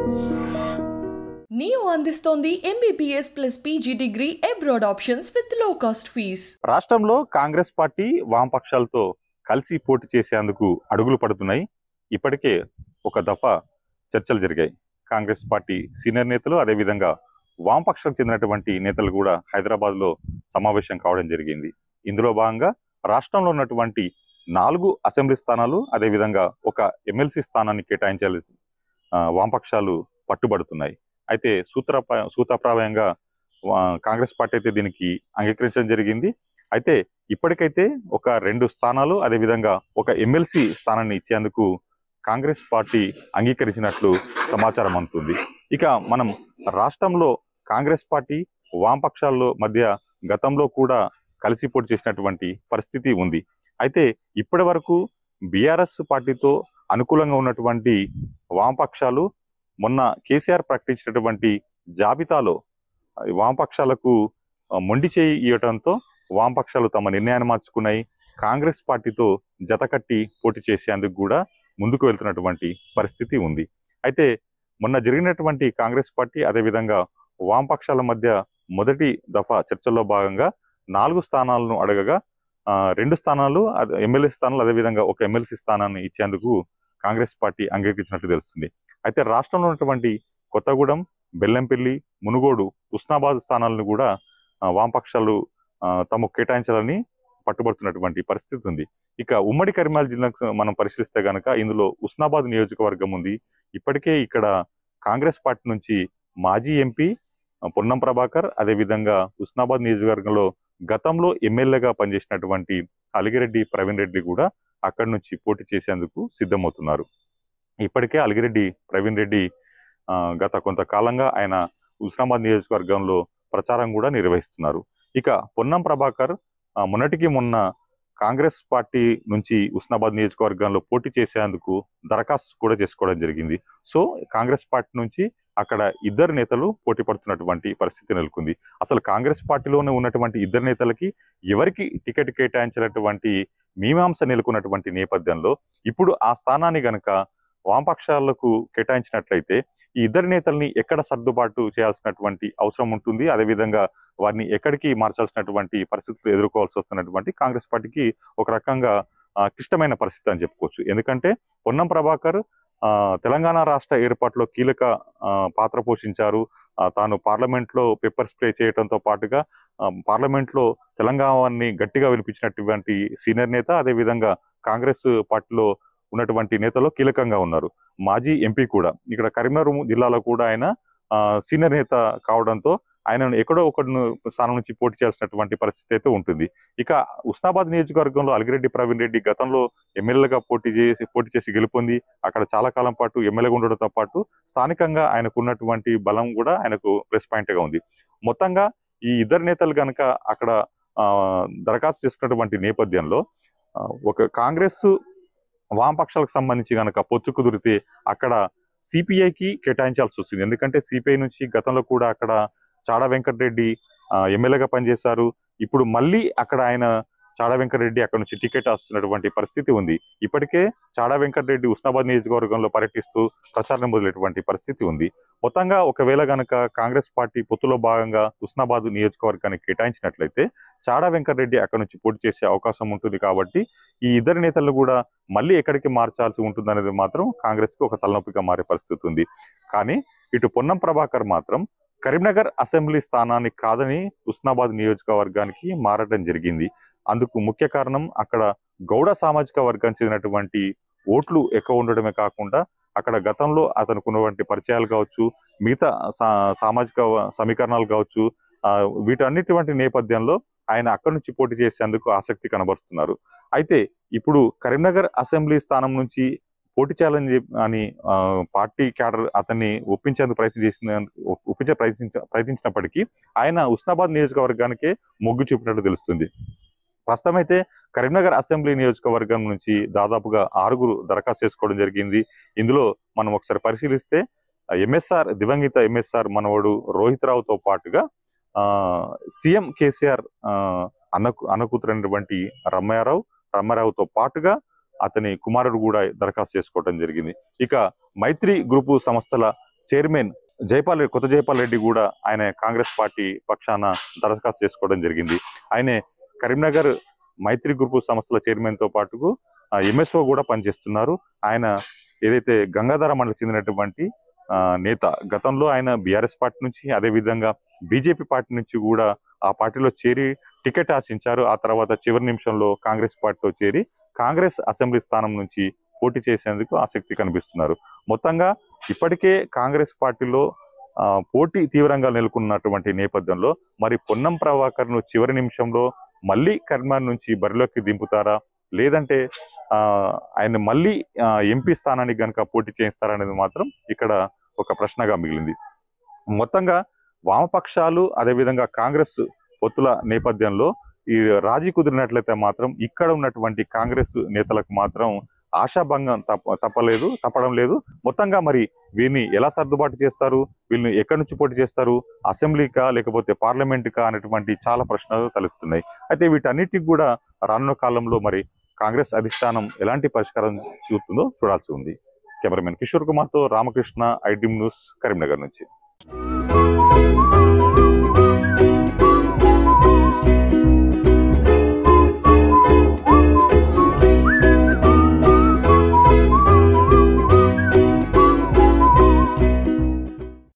neo అందిస్తోంది MBBS plus PG degree abroad options with low cost fees రాష్ట్రంలో Congress party వామపక్షాలతో కలిసి పోటీ చేసేందుకు అడుగులు పడుతున్నాయి ఇప్పటికే ఒక దఫా చర్చలు జరిగాయి కాంగ్రెస్ పార్టీ సీనియర్ నేతలు అదేవిధంగా వామపక్షాలకు చెందినటువంటి నేతలు కూడా హైదరాబాద్ లో సమావేశం కావడం జరిగింది ఇందులో భాగంగా రాష్ట్రంలో ఉన్నటువంటి నాలుగు అసెంబ్లీ స్థానాలు అదేవిధంగా ఒక ఎమ్మెల్సీ స్థానాన్ని కేటాయించాల్సి ఆ, వామపక్షాలు పట్టుబడుతున్నాయి అయితే సూత్ర సూత్రప్రాయంగా ఆ, కాంగ్రెస్ పార్టీ అయితే దీనికి అంగీకరించడం జరిగింది అయితే ఇప్పటికైతే ఒక రెండు స్థానాలు అదేవిధంగా ఒక ఎమ్మెల్సీ స్థానాన్ని ఇచ్చేందుకు కాంగ్రెస్ పార్టీ అంగీకరించినట్లు సమాచారం అందుతుంది ఇక మనం రాష్ట్రంలో కాంగ్రెస్ పార్టీ వామపక్షాల్లో మధ్య గతంలో కూడా కలిసి పోటీ చేసినటువంటి పరిస్థితి ఉంది అయితే ఇప్పటి వరకు బీఆర్ఎస్ పార్టీతో అనుకూలంగా ఉన్నటువంటి వామపక్షాలు మొన్న కేసీఆర్ ప్రకటించినటువంటి జాబితాలో ఆ, వామపక్షాలకు ఆ, మొండి చేయి ఇవ్వడంతో వామపక్షాలు తమ నిర్ణయాన్ని మార్చుకున్నాయి కాంగ్రెస్ పార్టీతో జతకట్టి పోటీ చేసేందుకు కూడా ముందుకు వెళ్తున్నటువంటి పరిస్థితి ఉంది అయితే మొన్న జరిగినటువంటి కాంగ్రెస్ పార్టీ అదేవిధంగా వామపక్షాల మధ్య మొదటి దఫా చర్చల్లో భాగంగా నాలుగు స్థానాలను అడగగా ఆ, రెండు స్థానాలు అదే- ఎమ్మెల్యే స్థానాలు అదేవిధంగా ఒక ఎమ్మెల్సీ స్థానాన్ని ఇచ్చేందుకు కాంగ్రెస్ పార్టీ అంగీకరించినట్టు తెలుస్తుంది అయితే రాష్ట్రంలో ఉన్నటువంటి కొత్తగూడెం బెల్లంపల్లి మునుగోడు ఉస్నాబాద్ స్థానాలను కూడా ఆ, వామపక్షాలు ఆ, తమకు కేటాయించాలని పట్టుబడుతున్నటువంటి పరిస్థితి ఉంది ఇక ఉమ్మడి కరీంనగర్ జిల్లాకు స- మనం పరిశీలిస్తే గనక ఇందులో ఉస్నాబాద్ నియోజకవర్గం ఉంది ఇప్పటికే ఇక్కడ కాంగ్రెస్ పార్టీ నుంచి మాజీ ఎంపీ ఆ, పొన్నం ప్రభాకర్ అదేవిధంగా ఉస్నాబాద్ నియోజకవర్గంలో గతంలో ఎమ్మెల్యేగా పనిచేసినటువంటి అలిగిరెడ్డి ప్రవీణ్ రెడ్డి కూడా అక్కడి నుంచి పోటీ చేసేందుకు సిద్ధమవుతున్నారు ఇప్పటికే అలిగిరెడ్డి ప్రవీణ్ రెడ్డి ఆ, గత కొంతకాలంగా ఆయన ఉస్నాబాద్ నియోజకవర్గంలో ప్రచారం కూడా నిర్వహిస్తున్నారు ఇక పొన్నం ప్రభాకర్ ఆ, మొన్నటికి మొన్న కాంగ్రెస్ పార్టీ నుంచి ఉస్నాబాద్ నియోజకవర్గంలో పోటీ చేసేందుకు దరఖాస్తు కూడా చేసుకోవడం జరిగింది సో కాంగ్రెస్ పార్టీ నుంచి అక్కడ ఇద్దరు నేతలు పోటీ పడుతున్నటువంటి పరిస్థితి నెలకొంది అసలు కాంగ్రెస్ పార్టీలోనే ఉన్నటువంటి ఇద్దరు నేతలకి ఎవరికి టికెట్ కేటాయించినటువంటి మీమాంస నెలకొన్నటువంటి నేపథ్యంలో ఇప్పుడు ఆ స్థానాన్ని గనక వామపక్షాలకు కేటాయించినట్లయితే ఈ ఇద్దరు నేతల్ని ఎక్కడ సర్దుబాటు చేయాల్సినటువంటి అవసరం ఉంటుంది అదేవిధంగా వారిని ఎక్కడికి మార్చాల్సినటువంటి పరిస్థితులు ఎదుర్కోవాల్సి వస్తున్నటువంటి కాంగ్రెస్ పార్టీకి ఒక రకంగా ఆ, క్లిష్టమైన పరిస్థితి అని చెప్పుకోవచ్చు ఎందుకంటే పొన్నం ప్రభాకర్ ఆ, తెలంగాణ రాష్ట్ర ఏర్పాటులో కీలక ఆ, పాత్ర పోషించారు ఆ, తాను పార్లమెంట్ లో పేపర్ స్ప్రే చేయడంతో పాటుగా ఆ, పార్లమెంట్ లో తెలంగాణని గట్టిగా వినిపించినటువంటి సీనియర్ నేత అదేవిధంగా కాంగ్రెస్ పార్టీలో ఉన్నటువంటి నేతలో కీలకంగా ఉన్నారు మాజీ ఎంపీ కూడా ఇక్కడ కరీంనగర్ జిల్లాలో కూడా ఆయన ఆ, సీనియర్ నేత కావడంతో ఆయనను ఎక్కడో ఒక స్థానం నుంచి పోటీ చేయాల్సినటువంటి పరిస్థితి అయితే ఉంటుంది ఇక ఉస్నాబాద్ నియోజకవర్గంలో అలిగిరెడ్డి ప్రవీణ్ రెడ్డి గతంలో ఎమ్మెల్యేగా పోటీ చేసి పోటీ చేసి గెలుపొంది అక్కడ చాలా కాలం పాటు ఎమ్మెల్యేగా ఉండడంతో పాటు స్థానికంగా ఆయనకు ఉన్నటువంటి బలం కూడా ఆయనకు ప్లస్ పాయింట్ గా ఉంది మొత్తంగా ఈ ఇద్దరు నేతలు గనక అక్కడ ఆ, దరఖాస్తు చేసుకున్నటువంటి నేపథ్యంలో ఆ, ఒక కాంగ్రెస్ వామపక్షాలకు సంబంధించి గనక పొత్తు కుదిరితే అక్కడ సిపిఐకి కేటాయించాల్సి వస్తుంది ఎందుకంటే సిపిఐ నుంచి గతంలో కూడా అక్కడ చాడా వెంకటరెడ్డి ఆ, ఎమ్మెల్యేగా పనిచేశారు ఇప్పుడు మళ్ళీ అక్కడ ఆయన చాడా వెంకటరెడ్డి అక్కడ నుంచి టికెట్ వస్తున్నటువంటి పరిస్థితి ఉంది ఇప్పటికే చాడా వెంకటరెడ్డి ఉస్నాబాద్ నియోజకవర్గంలో పర్యటిస్తూ ప్రచారం మొదలైనటువంటి పరిస్థితి ఉంది మొత్తంగా ఒకవేళ గనక కాంగ్రెస్ పార్టీ పొత్తులో భాగంగా ఉస్నాబాద్ నియోజకవర్గానికి కేటాయించినట్లయితే చాడా వెంకటరెడ్డి అక్కడ నుంచి పోటీ చేసే అవకాశం ఉంటుంది కాబట్టి ఈ ఇద్దరు నేతలను కూడా మళ్ళీ ఎక్కడికి మార్చాల్సి ఉంటుంది అనేది మాత్రం కాంగ్రెస్ కి ఒక తలనొప్పిగా మారే పరిస్థితి ఉంది కానీ ఇటు పొన్నం ప్రభాకర్ మాత్రం కరీంనగర్ అసెంబ్లీ స్థానానికి కాదని ఉస్నాబాద్ నియోజకవర్గానికి మారడం జరిగింది అందుకు ముఖ్య కారణం అక్కడ గౌడ సామాజిక వర్గానికి చెందినటువంటి ఓట్లు ఎక్కువ ఉండడమే కాకుండా అక్కడ గతంలో అతనికి ఉన్నటువంటి పరిచయాలు కావచ్చు మిగతా సా- సామాజిక సమీకరణాలు కావచ్చు ఆ, వీటన్నిటి నేపథ్యంలో ఆయన అక్కడి నుంచి పోటీ చేసేందుకు ఆసక్తి కనబరుస్తున్నారు అయితే ఇప్పుడు కరీంనగర్ అసెంబ్లీ స్థానం నుంచి పోటీ చేయాలని చెప్పి అని ఆ, పార్టీ క్యాడర్ అతన్ని ఒప్పించేందుకు ప్రయత్నం చేసిన ఒప్పించే ప్రయత్నించ ప్రయత్నించినప్పటికీ ఆయన ఉస్నాబాద్ నియోజకవర్గానికే మొగ్గు చూపినట్టు తెలుస్తుంది ప్రస్తుతం అయితే కరీంనగర్ అసెంబ్లీ నియోజకవర్గం నుంచి దాదాపుగా ఆరుగురు దరఖాస్తు చేసుకోవడం జరిగింది ఇందులో మనం ఒకసారి పరిశీలిస్తే ఎంఎస్ఆర్ దివంగిత ఎంఎస్ఆర్ మనవడు రోహిత్ రావుతో పాటుగా ఆ సీఎం కేసీఆర్ ఆ, అన్న అన్నకూతురైనటువంటి రమ్యారావు రమ్యారావుతో పాటుగా అతని కుమారుడు కూడా దరఖాస్తు చేసుకోవడం జరిగింది ఇక మైత్రి గ్రూపు సంస్థల చైర్మన్ జైపాల్ రెడ్డి కొత్త జైపాల్ రెడ్డి కూడా ఆయన కాంగ్రెస్ పార్టీ పక్షాన దరఖాస్తు చేసుకోవడం జరిగింది ఆయన కరీంనగర్ మైత్రి గ్రూప్ సంస్థల చైర్మన్ తో పాటుకు ఎంఎస్ఓ కూడా పనిచేస్తున్నారు ఆయన ఏదైతే గంగాధర మండలికి చెందినటువంటి ఆ, నేత గతంలో ఆయన బీఆర్ఎస్ పార్టీ నుంచి అదే విధంగా బీజేపీ పార్టీ నుంచి కూడా ఆ పార్టీలో చేరి టికెట్ ఆశించారు ఆ తర్వాత చివరి నిమిషంలో కాంగ్రెస్ పార్టీలో చేరి కాంగ్రెస్ అసెంబ్లీ స్థానం నుంచి పోటీ చేసేందుకు ఆసక్తి కనిపిస్తున్నారు మొత్తంగా ఇప్పటికే కాంగ్రెస్ పార్టీలో ఆ, పోటీ తీవ్రంగా నెలకొన్నటువంటి నేపథ్యంలో మరి పొన్నం ప్రభాకర్ ను చివరి నిమిషంలో మళ్ళీ కరీంనగర్ నుంచి బరిలోకి దింపుతారా లేదంటే ఆ ఆయన మళ్ళీ ఆ, ఎంపీ స్థానానికి గనక పోటీ చేయిస్తారనేది మాత్రం ఇక్కడ ఒక ప్రశ్నగా మిగిలింది మొత్తంగా వామపక్షాలు అదేవిధంగా కాంగ్రెస్ పొత్తుల నేపథ్యంలో ఈ రాజీ కుదిరినట్లయితే మాత్రం ఇక్కడ ఉన్నటువంటి కాంగ్రెస్ నేతలకు మాత్రం ఆశాభంగం తప్ప తప్పలేదు తప్పడం లేదు మొత్తంగా మరి వీరిని ఎలా సర్దుబాటు చేస్తారు వీళ్ళని ఎక్కడి నుంచి పోటీ చేస్తారు అసెంబ్లీకా లేకపోతే పార్లమెంట్కా అనేటువంటి చాలా ప్రశ్నలు తలెత్తుతున్నాయి అయితే వీటన్నిటికి కూడా రానున్న కాలంలో మరి కాంగ్రెస్ అధిష్టానం ఎలాంటి పరిష్కారం చూపుతుందో చూడాల్సి ఉంది కెమెరామెన్ కిషోర్ కుమార్ తో రామకృష్ణ ఐడ్రీమ్ న్యూస్ కరీంనగర్ నుంచి